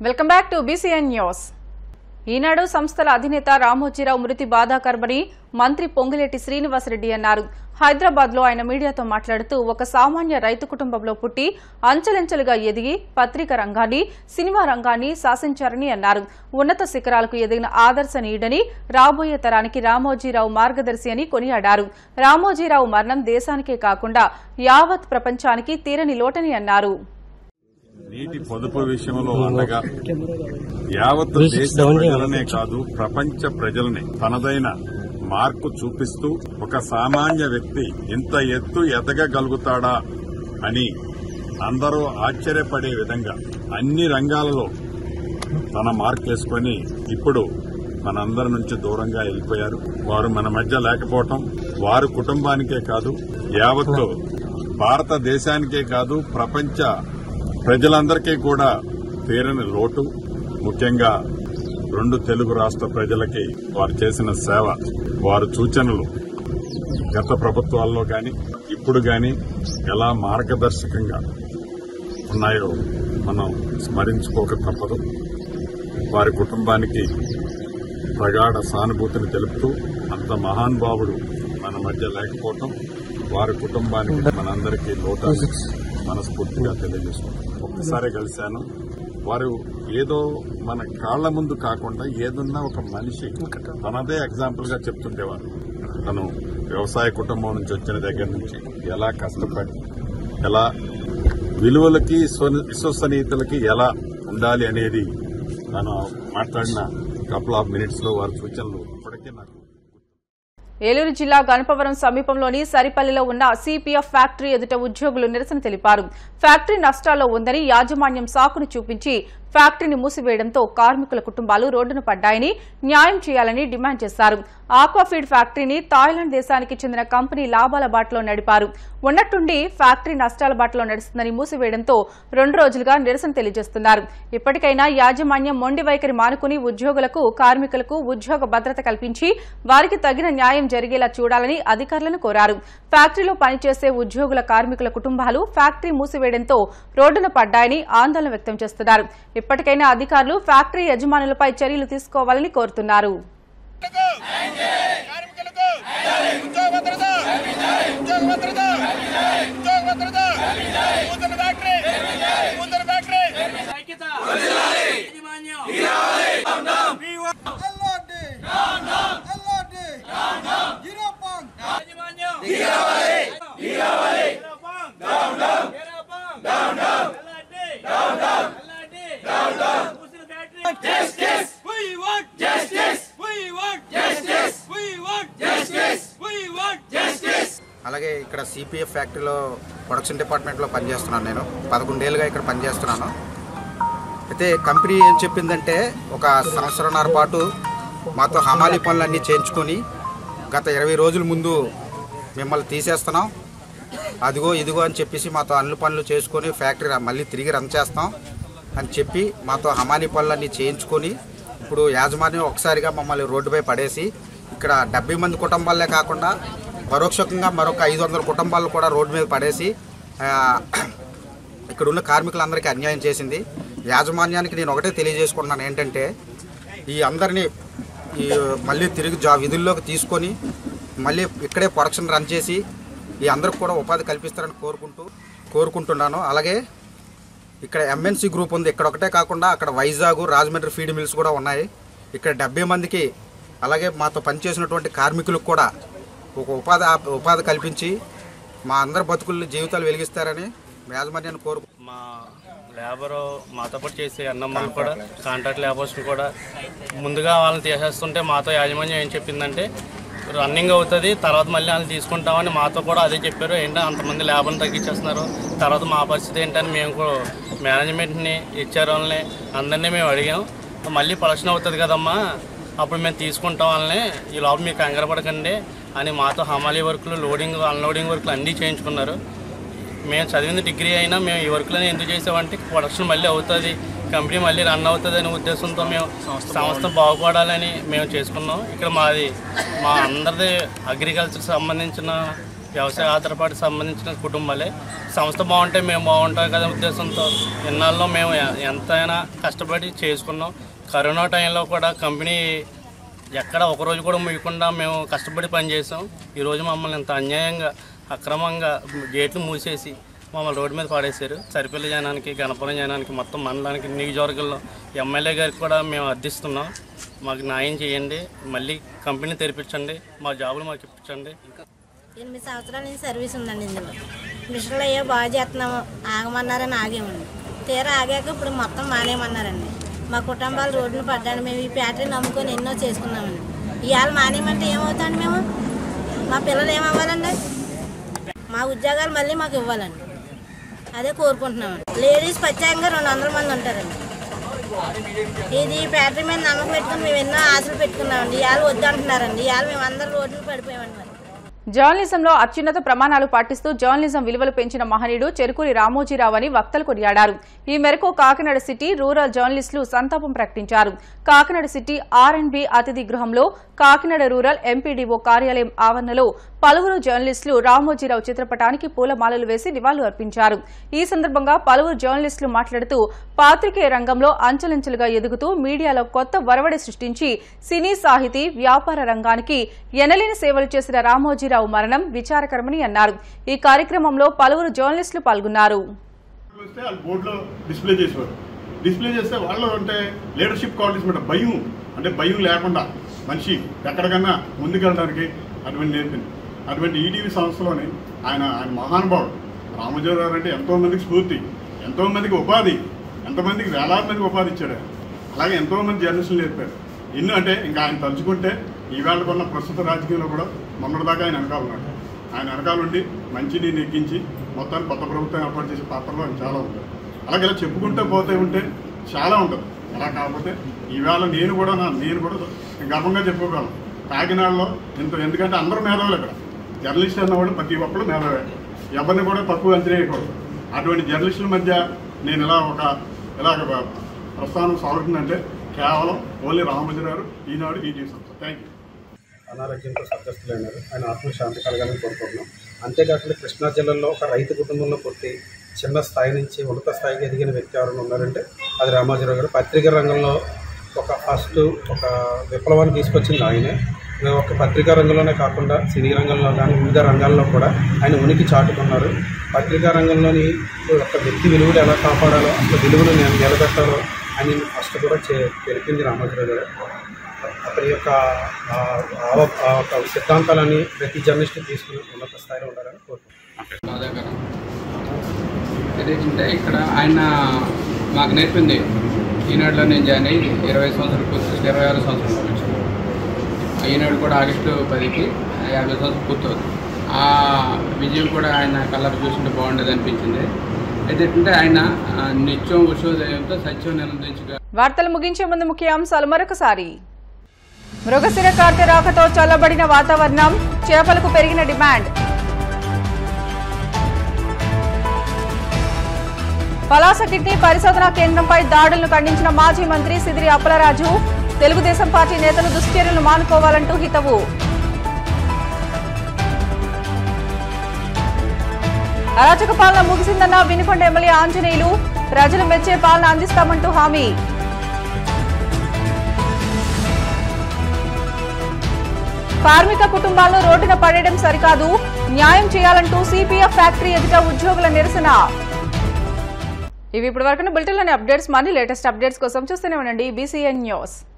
Welcome back to BCN news Eenadu సంస్థల అధినేత రామోజీరావు మృతి బాధాకరమని మంత్రి పొంగులేటి శ్రీనివాసరెడ్డి అన్నారు హైదరాబాద్ లో ఆయన మీడియాతో మాట్లాడుతూ ఒక సామాన్య రైతు కుటుంబంలో పుట్టి అంచెలంచెలుగా ఎదిగి పత్రిక రంగాన్ని సినిమా రంగాన్ని శాసించారని అన్నారు ఉన్నత శిఖరాలకు ఎదిగిన ఆదర్శనీయుడని రాబోయే తరానికి రామోజీరావు మార్గదర్శి అని కొనియాడారు రామోజీరావు మరణం దేశానికే కాకుండా యావత్ ప్రపంచానికి తీరని లోటని అన్నారు నీటి పొదుపు విషయంలో అండగా యావత్ దేశ ప్రజలనే కాదు ప్రపంచ ప్రజలనే తనదైన మార్కు చూపిస్తూ ఒక సామాన్య వ్యక్తి ఇంత ఎత్తు ఎదగగలుగుతాడా అని అందరూ ఆశ్చర్యపడే విధంగా అన్ని రంగాలలో తన మార్క్ వేసుకొని ఇప్పుడు మనందరి నుంచి దూరంగా వెళ్ళిపోయారు వారు మన మధ్య లేకపోవటం వారి కుటుంబానికే కాదు యావత్తు భారతదేశానికే కాదు ప్రపంచ ప్రజలందరికీ కూడా తీరని లోటు ముఖ్యంగా రెండు తెలుగు రాష్ట్ర ప్రజలకి వారు చేసిన సేవ వారి సూచనలు గత ప్రభుత్వాల్లో గాని ఇప్పుడు గాని ఎలా మార్గదర్శకంగా ఉన్నాయో మనం స్మరించుకోక తప్పదు వారి కుటుంబానికి ప్రగాఢ సానుభూతిని తెలుపుతూ అంత మహానుభావుడు మన మధ్య లేకపోవటం వారి కుటుంబానికి మనందరికీ లోటాన్ని మనస్ఫూర్తిగా తెలియజేసుకుంటాం ఒక్కసారి కలిశాను వారు ఏదో మన కాళ్ల ముందు కాకుండా ఏదన్నా ఒక మనిషి తనదే ఎగ్జాంపుల్ గా చెప్తుండేవారు తను వ్యవసాయ కుటుంబం నుంచి వచ్చిన దగ్గర నుంచి ఎలా కష్టపడి ఎలా విలువలకి స్వ- విశ్వసనీయతలకి ఎలా ఉండాలి అనేది తను మాట్లాడిన కపుల్ ఆఫ్ మినిట్స్ లో వారి సూచనలు ఇప్పటికే నాకు ఏలూరు జిల్లా గణపవరం సమీపంలోని సరిపల్లిలో ఉన్న సిపిఎఫ్ ఫ్యాక్టరీ ఎదుట ఉద్యోగులు నిరసన తెలిపారు ఫ్యాక్టరీ నష్టాల్లో ఉందని యాజమాన్యం సాకును చూపించి ఫ్యాక్టరీని మూసివేయడంతో కార్మికుల కుటుంబాలు రోడ్డున పడ్డాయని న్యాయం చేయాలని డిమాండ్ చేశారు ఆక్వాఫీడ్ ఫ్యాక్టరీని థాయిలాండ్ దేశానికి చెందిన కంపెనీ లాభాల బాటలో నడిపారు ఉన్నట్టుండి ఫ్యాక్టరీ నష్టాల బాటలో నడుస్తుందని మూసివేయడంతో రెండు రోజులుగా నిరసన తెలియజేస్తున్నారు ఇప్పటికైనా యాజమాన్యం మొండి వైఖరి మానుకుని ఉద్యోగులకు కార్మికులకు ఉద్యోగ భద్రత కల్పించి వారికి తగిన న్యాయం జరిగేలా చూడాలని అధికారులను కోరారు ఫ్యాక్టరీలో పనిచేసే ఉద్యోగుల కార్మికుల కుటుంబాలు ఫ్యాక్టరీ మూసివేయడంతో రోడ్డున పడ్డాయని ఆందోళన వ్యక్తం చేస్తున్నారు ఇప్పటికైనా అధికారులు ఫ్యాక్టరీ యజమానులపై చర్యలు తీసుకోవాలని కోరుతున్నారు కార్మికులకు ఉద్యోగ భద్రత ఉద్యోగ భద్రత ఉద్యోగ భద్రత ముందర ఫ్యాక్టరీ ముందర ఫ్యాక్టరీ ఐక్యత యాజమాన్యం అల్లాడి అల్లాడి గిరపంగ్ యాజమాన్యం down down down down Alladi down down Alladi down down ముందర factory justice we want justice we want justice we want justice we want justice అలాగే ఇక్కడ సిపిఎఫ్ ఫ్యాక్టరీలో ప్రొడక్షన్ డిపార్ట్మెంట్లో పనిచేస్తున్నాను నేను పదకొండేళ్ళుగా ఇక్కడ పనిచేస్తున్నాను అయితే కంపెనీ ఏం చెప్పిందంటే ఒక సంవత్సరంన్నర పాటు మాతో హమాలీ పనులన్నీ చేయించుకొని గత ఇరవై రోజుల ముందు మిమ్మల్ని తీసేస్తున్నాం అదిగో ఇదిగో అని చెప్పేసి మాతో అన్ని పనులు చేసుకొని ఫ్యాక్టరీ ర- మళ్ళీ తిరిగి రన్ చేస్తాం అని చెప్పి మాతో హమానీ పనులన్నీ చేయించుకొని ఇప్పుడు యాజమాన్యం ఒకసారిగా మమ్మల్ని రోడ్డుపై పడేసి ఇక్కడ డెబ్బై మంది కుటుంబాలే కాకుండా పరోక్షంగా మరొక ఐదు వందల కుటుంబాలు కూడా రోడ్డు మీద పడేసి ఆ, ఇక్కడ ఉన్న కార్మికులందరికీ అన్యాయం చేసింది యాజమాన్యానికి నేను ఒకటే తెలియజేసుకుంటున్నాను ఏంటంటే ఈ అందరినీ ఈ మళ్ళీ తిరిగి జా విధుల్లోకి తీసుకొని మళ్ళీ ఇక్కడే ప్రొడక్షన్ రన్ చేసి ఈ అందరికి కూడా ఉపాధి కల్పిస్తారని కోరుకుంటూ కోరుకుంటున్నాను అలాగే ఇక్కడ ఎంఎన్సీ గ్రూప్ ఉంది ఇక్కడ ఒకటే కాకుండా అక్కడ వైజాగ్ రాజమండ్రి ఫీడ్ మిల్స్ కూడా ఉన్నాయి ఇక్కడ డెబ్బై మందికి అలాగే మాతో పనిచేసినటువంటి కార్మికులకు కూడా ఒక ఉపాధి ఉపాధి కల్పించి మా అందరి బతుకులు జీవితాలు వెలిగిస్తారని యాజమాన్యాన్ని కోరుకు మా లేబర్ మాతో పాటు చేసే అన్నమ్మలు కూడా కాంట్రాక్ట్ లేబర్స్ కూడా ముందుగా వాళ్ళని తీసేస్తుంటే మాతో యాజమాన్యం ఏం చెప్పిందంటే రన్నింగ్ అవుతుంది తర్వాత మళ్ళీ వాళ్ళని తీసుకుంటామని మాతో కూడా అదే చెప్పారు ఏంటంటే అంతమంది లేబర్ని తగ్గించేస్తున్నారు తర్వాత మా పరిస్థితి ఏంటని మేము కూడా మేనేజ్మెంట్ని హెచ్ఆర్ వాళ్ళని అందరినీ మేము అడిగాం మళ్ళీ ప్రొడక్షన్ అవుతుంది కదమ్మా అప్పుడు మేము తీసుకుంటాం వాళ్ళని ఈ లోపల మీకు కంగారు పడకండి అని మాతో హమాలీ వర్క్లు లోడింగ్ అన్లోడింగ్ వర్క్లు అన్నీ చేయించుకున్నారు మేము చదివింది డిగ్రీ అయినా మేము ఈ వర్క్లను ఎందుకు చేసామంటే ప్రొడక్షన్ మళ్ళీ అవుతుంది కంపెనీ మళ్ళీ రన్ అవుతుంది అనే ఉద్దేశంతో మేము సంస్థ బాగుపడాలని మేము చేసుకున్నాం ఇక్కడ మాది మా అందరిది అగ్రికల్చర్ సంబంధించిన వ్యవసాయ ఆధారపడి సంబంధించిన కుటుంబాలే సంస్థ బాగుంటే మేము బాగుంటాం కదా ఉద్దేశంతో ఇన్నాళ్ళు మేము ఎ- ఎంతైనా కష్టపడి చేసుకున్నాం కరోనా టైంలో కూడా కంపెనీ ఎక్కడ ఒక రోజు కూడా ముయ్యకుండా మేము కష్టపడి పనిచేసాం ఈరోజు మమ్మల్ని ఇంత అన్యాయంగా అక్రమంగా గేట్లు మూసేసి మమ్మల్ని రోడ్డు మీద పాడేశారు సరిపల్లి జనానికి గణపురం జనానికి మొత్తం మండలానికి నియోజకవర్గంలో ఎమ్మెల్యే గారికి కూడా మేము అర్థిస్తున్నాం మాకు న్యాయం చేయండి మళ్ళీ కంపెనీ తెరిపించండి మా జాబులు మాకు ఇప్పించండి ఎనిమిది సంవత్సరాల నుంచి సర్వీస్ ఉందండి ఇందులో మిషన్లు అయ్యో బాగా చేస్తున్నాము ఆగమన్నారని ఆగేమండి తీరా ఆగాక ఇప్పుడు మొత్తం మానేయమన్నారండి మా కుటుంబాలు రోడ్డున పడ్డాడు మేము ఈ ఫ్యాక్టరీ నమ్ముకొని ఎన్నో చేసుకున్నామండి ఇవాళ మానేయమంటే ఏమవుతాండి మేము మా పిల్లలు ఏమవ్వాలండి మా ఉద్యోగాలు మళ్ళీ మాకు ఇవ్వాలండి అదే కోరుకుంటున్నామండి లేడీస్ ప్రత్యేకంగా రెండు వందల మంది ఉంటారండి ఇది ఫ్యాక్టరీ మీద నమ్మకం పెట్టుకుని మేము ఎన్నో ఆశలు పెట్టుకున్నామండి ఇవాళ వద్దంటున్నారండి ఇవాళ మేము అందరం రోడ్లు పడిపోయామండి మరి జర్నలిజంలో అత్యున్నత ప్రమాణాలు పాటిస్తూ జర్నలిజం విలువలు పెంచిన మహనీయుడు చెరుకూరి రామోజీరావు అని వక్తలు కొనియాడారు ఈ మేరకు కాకినాడ సిటీ రూరల్ జర్నలిస్టులు సంతాపం ప్రకటించారు Kakinada city R and B అతిథి గృహంలో కాకినాడ రూరల్ ఎంపీడీఓ కార్యాలయం ఆవరణలో పలువురు జర్నలిస్టులు రామోజీరావు చిత్రపటానికి పూలమాలలు వేసి నివాళులు అర్పించారు ఈ సందర్భంగా పలువురు జర్నలిస్టులు మాట్లాడుతూ పాత్రికేయ రంగంలో అంచెలంచెలుగా ఎదుగుతూ మీడియాలో కొత్త వరవడి సృష్టించి సినీ సాహితీ వ్యాపార రంగానికి ఎనలేని సేవలు చేసిన రామోజీరావు మరణం విచారకరమని అన్నారు ఈ కార్యక్రమంలో పలువురు జర్నలిస్టులు పాల్గొన్నారు వస్తే వాళ్ళు బోర్డులో డిస్ప్లే చేసేవారు డిస్ప్లే చేస్తే వాళ్ళు అంటే లీడర్షిప్ క్వాలిటీస్ మీద భయం అంటే భయం లేకుండా మనిషి ఎక్కడికన్నా ముందుకెళ్ళడానికి అటువంటి నేర్పింది అటువంటి ఈటీవీ సంస్థలోని ఆయన ఆయన మహానుభావుడు రామోజీరావు గారు అంటే ఎంతో మందికి స్ఫూర్తి ఎంతో మందికి ఉపాధి ఎంతమందికి వేలాది మందికి ఉపాధి ఇచ్చాడు ఆయన. అలాగే ఎంతో మంది జర్నలిస్టులు నేర్పారు ఎన్నో అంటే ఇంకా ఆయన తలుచుకుంటే ఈవేళ ఉన్న ప్రస్తుత రాజకీయంలో కూడా మొన్నటిదాకా ఆయన వెనకాల ఉన్నాడు ఆయన వెనకాల ఉండి మంచిని నెగ్గించి మొత్తాన్ని కొత్త ప్రభుత్వం ఏర్పాటు చేసే పాత్రలో ఆయన చాలా ఉంటారు అలాగే ఇలా చెప్పుకుంటూ పోతే ఉంటే చాలా ఉంటుంది అలా కాకపోతే ఈవేళ నేను కూడా నా నేను కూడా గర్వంగా చెప్పుకోగలను కాకినాడలో ఇంత ఎందుకంటే అందరూ మేధావులు ఇక్కడ జర్నలిస్ట్ అన్నవాడు ప్రతి ఒక్కరు మేధావే ఎవరిని కూడా తక్కువ అంచనా వేయకూడదు అటువంటి జర్నలిస్టుల మధ్య నేను ఇలా ఒక ఇలాగ ప్రస్థానం సాగుతుందంటే కేవలం ఓన్లీ రామోజీరావు ఈనాడు ఈ సంస్థ థ్యాంక్ యూ అనారోగ్యంతో స్వర్గస్థులైనారు ఆయన ఆత్మశాంతి కలగాలని కోరుకుంటున్నాం అంతేకాకుండా కృష్ణా జిల్లాలో ఒక రైతు కుటుంబంలో పుట్టి చిన్న స్థాయి నుంచి ఉన్నత స్థాయికి ఎదిగిన వ్యక్తి ఎవరైనా ఉన్నారంటే అది రామోజీరావు గారు పత్రికా రంగంలో ఒక ఫస్ట్ ఒక విప్లవాన్ని తీసుకొచ్చింది ఆయనే ఒక పత్రికా రంగంలోనే కాకుండా సినీ రంగంలో కానీ వివిధ రంగాల్లో కూడా ఆయన ఉనికి చాటుకున్నారు పత్రికా రంగంలోని ఒక వ్యక్తి విలువలు ఎలా కాపాడాలో అసలు విలువలు నేను నిలబెట్టాలో అని ఫస్ట్ కూడా చే తెలిపింది రామోజీరావు గారు అతని యొక్క ఆ, ఆ- ఆ ఒక సిద్ధాంతాలని ప్రతి జర్నలిస్ట్ తీసుకుని ఉన్నత స్థాయిలో ఉండాలని కోరుకుంటున్నాను బాధాకరం ఏదైతే ఇక్కడ ఆయన మాకు నేర్పింది ఈనాడులో నేను జాయిన్ అయ్యి ఇరవై సంవత్సరాలు పూర్తి ఇరవై ఆరు సంవత్సరాలు వచ్చాను ఈనాడు కూడా ఆగస్టు పదికి యాభై సంవత్సరాలు పూర్తవుతుంది ఆ విజయం కూడా ఆయన కలర్ చూస్తుంటే బాగుండేది అనిపించింది ఏదైతే ఆయన ఆ, నిత్యం ఉషోదయంతో సత్యం నిరందించగా వార్తలు ముగించే ముందు ముఖ్యాంశాలు మరొకసారి మృగశిర కార్తె రాకతో చల్లబడిన వాతావరణం చేపలకు పెరిగిన డిమాండ్ పలాస కిడ్నీ పరిశోధనా కేంద్రంపై దాడులను ఖండించిన మాజీ మంత్రి సిదిరి అప్పలరాజు తెలుగుదేశం పార్టీ నేతలు దుశ్చర్యలు మానుకోవాలంటూ హితవు అరాచక పాలన ముగిసిందన్న వినుకొండ ఎమ్మెల్యే ఆంజనేయులు ప్రజలు మెచ్చే పాలన అందిస్తామంటూ హామీ కార్మిక కుటుంబాలను రోడ్డున పడేయడం సరికాదు న్యాయం చేయాలంటూ సిపిఎఫ్ ఫ్యాక్టరీ ఎదుట ఉద్యోగుల నిరసన ఇవి ఇప్పటి వరకు బులెటిన్లోని అప్డేట్స్ మళ్ళీ లేటెస్ట్ అప్డేట్స్ కోసం చూస్తూనే ఉండండి బీసీఎన్ న్యూస్